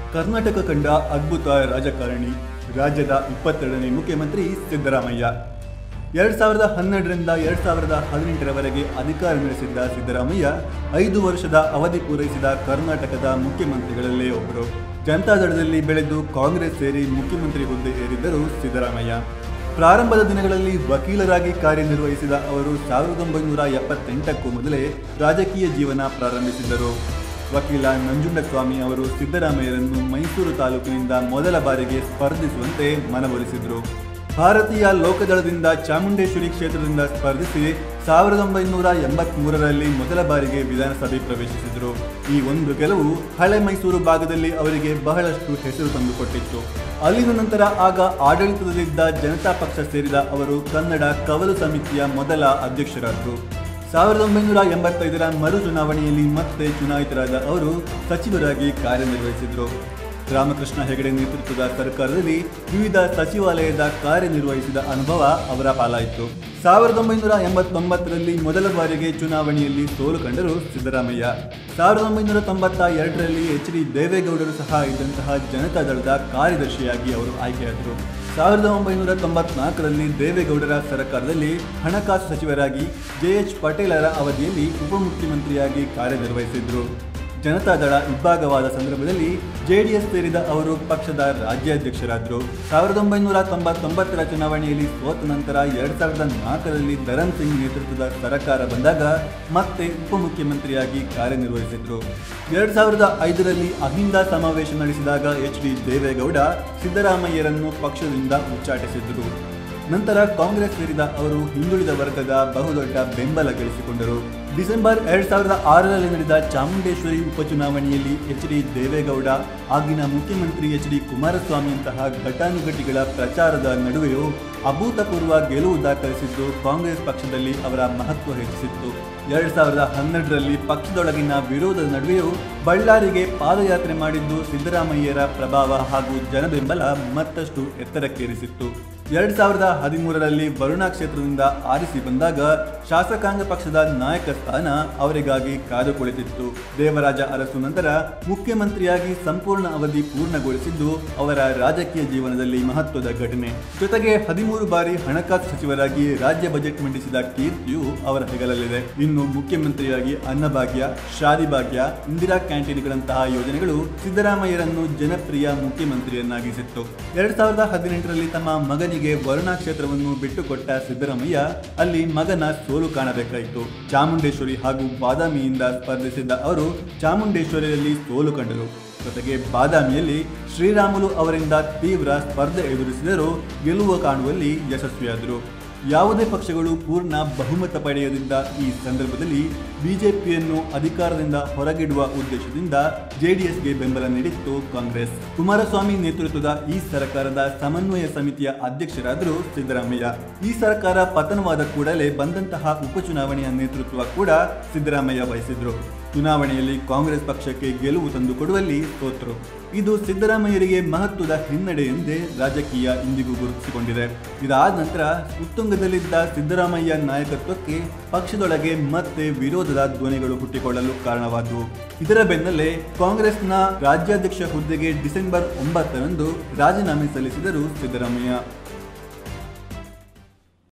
ಕರ್ನಾಟಕ ಕಂಡ ಅದ್ಭುತ ರಾಜಕಾರಣಿ ರಾಜ್ಯದ ಇಪ್ಪತ್ತೆರಡನೇ ಮುಖ್ಯಮಂತ್ರಿ ಸಿದ್ದರಾಮಯ್ಯ ಎರಡ್ ಸಾವಿರದ ಹನ್ನೆರಡರಿಂದ ಎರಡ್ ಸಾವಿರದ ಹದಿನೆಂಟರವರೆಗೆ ಅಧಿಕಾರ ನಡೆಸಿದ್ದ ಸಿದ್ದರಾಮಯ್ಯ ಐದು ವರ್ಷದ ಅವಧಿ ಪೂರೈಸಿದ ಕರ್ನಾಟಕದ ಮುಖ್ಯಮಂತ್ರಿಗಳಲ್ಲೇ ಒಬ್ಬರು ಜನತಾದಳದಲ್ಲಿ ಬೆಳೆದು ಕಾಂಗ್ರೆಸ್ ಸೇರಿ ಮುಖ್ಯಮಂತ್ರಿ ಹುದ್ದೆ ಏರಿದ್ದರು ಸಿದ್ದರಾಮಯ್ಯ ಪ್ರಾರಂಭದ ದಿನಗಳಲ್ಲಿ ವಕೀಲರಾಗಿ ಕಾರ್ಯನಿರ್ವಹಿಸಿದ ಅವರು ಸಾವಿರದ ಒಂಬೈನೂರ ಎಪ್ಪತ್ತೆಂಟಕ್ಕೂ ಮೊದಲೇ ರಾಜಕೀಯ ಜೀವನ ಪ್ರಾರಂಭಿಸಿದ್ದರು ವಕೀಲ ನಂಜುಂಡಸ್ವಾಮಿ ಅವರು ಸಿದ್ದರಾಮಯ್ಯರನ್ನು ಮೈಸೂರು ತಾಲೂಕಿನಿಂದ ಮೊದಲ ಬಾರಿಗೆ ಸ್ಪರ್ಧಿಸುವಂತೆ ಮನವೊಲಿಸಿದರು ಭಾರತೀಯ ಲೋಕದಳದಿಂದ ಚಾಮುಂಡೇಶ್ವರಿ ಕ್ಷೇತ್ರದಿಂದ ಸ್ಪರ್ಧಿಸಿ ಸಾವಿರದ ಒಂಬೈನೂರ ಎಂಬತ್ಮೂರರಲ್ಲಿ ಮೊದಲ ಬಾರಿಗೆ ವಿಧಾನಸಭೆ ಪ್ರವೇಶಿಸಿದರು ಈ ಒಂದು ಗೆಲುವು ಹಳೆ ಮೈಸೂರು ಭಾಗದಲ್ಲಿ ಅವರಿಗೆ ಬಹಳಷ್ಟು ಹೆಸರು ತಂದುಕೊಟ್ಟಿತ್ತು ಅಲ್ಲಿನ ನಂತರ ಆಗ ಆಡಳಿತದಲ್ಲಿದ್ದ ಜನತಾ ಪಕ್ಷ ಸೇರಿದ ಅವರು ಕನ್ನಡ ಕವಲು ಸಮಿತಿಯ ಮೊದಲ ಅಧ್ಯಕ್ಷರಾದರು ಸಾವಿರದ ಒಂಬೈನೂರ ಎಂಬತ್ತೈದರ ಮರು ಚುನಾವಣೆಯಲ್ಲಿ ಮತ್ತೆ ಚುನಾಯಿತರಾದ ಅವರು ಸಚಿವರಾಗಿ ಕಾರ್ಯನಿರ್ವಹಿಸಿದರು ರಾಮಕೃಷ್ಣ ಹೆಗಡೆ ನೇತೃತ್ವದ ಸರ್ಕಾರದಲ್ಲಿ ವಿವಿಧ ಸಚಿವಾಲಯದ ಕಾರ್ಯನಿರ್ವಹಿಸಿದ ಅನುಭವ ಅವರ ಪಾಲಾಯಿತು ಸಾವಿರದ ಒಂಬೈನೂರ ಎಂಬತ್ತೊಂಬತ್ತರಲ್ಲಿ ಮೊದಲ ಬಾರಿಗೆ ಚುನಾವಣೆಯಲ್ಲಿ ಸೋಲು ಕಂಡರು ಸಿದ್ದರಾಮಯ್ಯ ಸಾವಿರದ ಒಂಬೈನೂರ ತೊಂಬತ್ತ ಎರಡರಲ್ಲಿ ಎಚ್ ಡಿ ದೇವೇಗೌಡರು ಸಹ ಇದ್ದಂತಹ ಜನತಾದಳದ ಕಾರ್ಯದರ್ಶಿಯಾಗಿ ಅವರು ಆಯ್ಕೆಯಾದರು ಸಾವಿರದ ಒಂಬೈನೂರ ತೊಂಬತ್ನಾಲ್ಕರಲ್ಲಿ ದೇವೇಗೌಡರ ಸರ್ಕಾರದಲ್ಲಿ ಹಣಕಾಸು ಸಚಿವರಾಗಿ ಜೆ ಎಚ್ ಪಟೇಲರ ಅವಧಿಯಲ್ಲಿ ಉಪಮುಖ್ಯಮಂತ್ರಿಯಾಗಿ ಕಾರ್ಯನಿರ್ವಹಿಸಿದ್ರು ಜನತಾದಳ ಇಬ್ಬಾಗವಾದ ಸಂದರ್ಭದಲ್ಲಿ ಜೆಡಿಎಸ್ ಸೇರಿದ ಅವರು ಪಕ್ಷದ ರಾಜ್ಯಾಧ್ಯಕ್ಷರಾದರು ಸಾವಿರದ ಒಂಬೈನೂರ ತೊಂಬತ್ತೊಂಬತ್ತರ ಚುನಾವಣೆಯಲ್ಲಿ ಸೋತ ನಂತರ ಎರಡ್ ಸಾವಿರದ ನಾಲ್ಕರಲ್ಲಿ ಧರಮ್ ಸಿಂಗ್ ನೇತೃತ್ವದ ಸರ್ಕಾರ ಬಂದಾಗ ಮತ್ತೆ ಉಪಮುಖ್ಯಮಂತ್ರಿಯಾಗಿ ಕಾರ್ಯನಿರ್ವಹಿಸಿದ್ರು ಎರಡ್ ಸಾವಿರದ ಐದರಲ್ಲಿ ಅಹಿಂದ ಸಮಾವೇಶ ನಡೆಸಿದಾಗ ಎಚ್ ಡಿ ದೇವೇಗೌಡ ಸಿದ್ದರಾಮಯ್ಯರನ್ನು ಪಕ್ಷದಿಂದ ಉಚ್ಚಾಟಿಸಿದ್ರು ನಂತರ ಕಾಂಗ್ರೆಸ್ ಸೇರಿದ ಅವರು ಹಿಂದುಳಿದ ವರ್ಗದ ಬಹುದೊಡ್ಡ ಬೆಂಬಲ ಗಳಿಸಿಕೊಂಡರು ಡಿಸೆಂಬರ್ ಎರಡ್ ಸಾವಿರದ ಆರರಲ್ಲಿ ನಡೆದ ಚಾಮುಂಡೇಶ್ವರಿ ಉಪಚುನಾವಣೆಯಲ್ಲಿ ಎಚ್ ಡಿ ದೇವೇಗೌಡ ಆಗಿನ ಮುಖ್ಯಮಂತ್ರಿ ಎಚ್ ಡಿ ಕುಮಾರಸ್ವಾಮಿಯಂತಹ ಘಟಾನುಘಟಿಗಳ ಪ್ರಚಾರದ ನಡುವೆಯೂ ಅಭೂತಪೂರ್ವ ಗೆಲುವು ದಾಖಲಿಸಿದ್ದು ಕಾಂಗ್ರೆಸ್ ಪಕ್ಷದಲ್ಲಿ ಅವರ ಮಹತ್ವ ಹೆಚ್ಚಿಸಿತ್ತು ಎರಡ್ ಸಾವಿರದ ಹನ್ನೆರಡರಲ್ಲಿ ಪಕ್ಷದೊಳಗಿನ ವಿರೋಧದ ನಡುವೆಯೂ ಬಳ್ಳಾರಿಗೆ ಪಾದಯಾತ್ರೆ ಮಾಡಿದ್ದು ಸಿದ್ದರಾಮಯ್ಯರ ಪ್ರಭಾವ ಹಾಗೂ ಜನಬೆಂಬಲ ಮತ್ತಷ್ಟು ಎತ್ತರಕ್ಕೇರಿಸಿತ್ತು ಎರಡ್ ಸಾವಿರದ ಹದಿಮೂರರಲ್ಲಿ ವರುಣಾ ಕ್ಷೇತ್ರದಿಂದ ಆರಿಸಿ ಬಂದಾಗ ಶಾಸಕಾಂಗ ಪಕ್ಷದ ನಾಯಕ ಸ್ಥಾನ ಅವರಿಗಾಗಿ ಕಾದು ಕುಳಿತಿತ್ತು ದೇವರಾಜ ಅರಸು ನಂತರ ಮುಖ್ಯಮಂತ್ರಿಯಾಗಿ ಸಂಪೂರ್ಣ ಅವಧಿ ಪೂರ್ಣಗೊಳಿಸಿದ್ದು ಅವರ ರಾಜಕೀಯ ಜೀವನದಲ್ಲಿ ಮಹತ್ವದ ಘಟನೆ ಜೊತೆಗೆ ಹದಿಮೂರು ಬಾರಿ ಹಣಕಾಸು ಸಚಿವರಾಗಿ ರಾಜ್ಯ ಬಜೆಟ್ ಮಂಡಿಸಿದ ಕೀರ್ತಿಯು ಅವರ ಹೆಗಲಲ್ಲಿದೆ ಇನ್ನು ಮುಖ್ಯಮಂತ್ರಿಯಾಗಿ ಅನ್ನಭಾಗ್ಯ ಶಾದಿ ಭಾಗ್ಯ ಇಂದಿರಾ ಕ್ಯಾಂಟೀನ್ಗಳಂತಹ ಯೋಜನೆಗಳು ಸಿದ್ದರಾಮಯ್ಯರನ್ನು ಜನಪ್ರಿಯ ಮುಖ್ಯಮಂತ್ರಿಯನ್ನಾಗಿಸಿತ್ತು ಎರಡ್ ಸಾವಿರದ ಹದಿನೆಂಟರಲ್ಲಿ ತಮ್ಮ ಮಗನಿಗೆ ವರುಣಾ ಕ್ಷೇತ್ರವನ್ನು ಬಿಟ್ಟುಕೊಟ್ಟ ಸಿದ್ದರಾಮಯ್ಯ ಅಲ್ಲಿ ಮಗನ ಸೋಲು ಕಾಣಬೇಕಾಯಿತು ಚಾಮುಂಡೇಶ್ವರಿ ಹಾಗೂ ಬಾದಾಮಿಯಿಂದ ಸ್ಪರ್ಧಿಸಿದ್ದ ಅವರು ಚಾಮುಂಡೇಶ್ವರಿಯಲ್ಲಿ ಸೋಲು ಕಂಡರು ಜೊತೆಗೆ ಬಾದಾಮಿಯಲ್ಲಿ ಶ್ರೀರಾಮುಲು ಅವರಿಂದ ತೀವ್ರ ಸ್ಪರ್ಧೆ ಎದುರಿಸಿದರೂ ಗೆಲುವು ಕಾಣುವಲ್ಲಿ ಯಶಸ್ವಿಯಾದರು ಯಾವುದೇ ಪಕ್ಷಗಳು ಪೂರ್ಣ ಬಹುಮತ ಪಡೆಯದಿಂದ ಈ ಸಂದರ್ಭದಲ್ಲಿ ಬಿಜೆಪಿಯನ್ನು ಅಧಿಕಾರದಿಂದ ಹೊರಗಿಡುವ ಉದ್ದೇಶದಿಂದ ಜೆಡಿಎಸ್ಗೆ ಬೆಂಬಲ ನೀಡಿತ್ತು ಕಾಂಗ್ರೆಸ್ ಕುಮಾರಸ್ವಾಮಿ ನೇತೃತ್ವದ ಈ ಸರ್ಕಾರದ ಸಮನ್ವಯ ಸಮಿತಿಯ ಅಧ್ಯಕ್ಷರಾದರು ಸಿದ್ದರಾಮಯ್ಯ ಈ ಸರ್ಕಾರ ಪತನವಾದ ಕೂಡಲೇ ಬಂದಂತಹ ಉಪಚುನಾವಣೆಯ ನೇತೃತ್ವ ಕೂಡ ಸಿದ್ದರಾಮಯ್ಯ ವಹಿಸಿದ್ರು ಚುನಾವಣೆಯಲ್ಲಿ ಕಾಂಗ್ರೆಸ್ ಪಕ್ಷಕ್ಕೆ ಗೆಲುವು ತಂದುಕೊಡುವಲ್ಲಿ ಸೋತರು ಇದು ಸಿದ್ದರಾಮಯ್ಯರಿಗೆ ಮಹತ್ವದ ಹಿನ್ನಡೆ ಎಂದೇ ರಾಜಕೀಯ ಇಂದಿಗೂ ಗುರುತಿಸಿಕೊಂಡಿದೆ ಇದಾದ ನಂತರ ಉತ್ತುಂಗದಲ್ಲಿದ್ದ ಸಿದ್ದರಾಮಯ್ಯ ನಾಯಕತ್ವಕ್ಕೆ ಪಕ್ಷದೊಳಗೆ ಮತ್ತೆ ವಿರೋಧದ ಧ್ವನಿಗಳು ಹುಟ್ಟಿಕೊಳ್ಳಲು ಕಾರಣವಾದವು ಇದರ ಬೆನ್ನಲ್ಲೇ ಕಾಂಗ್ರೆಸ್ನ ರಾಜ್ಯಾಧ್ಯಕ್ಷ ಹುದ್ದೆಗೆ ಡಿಸೆಂಬರ್ ಒಂಬತ್ತರಂದು ರಾಜೀನಾಮೆ ಸಲ್ಲಿಸಿದರು ಸಿದ್ದರಾಮಯ್ಯ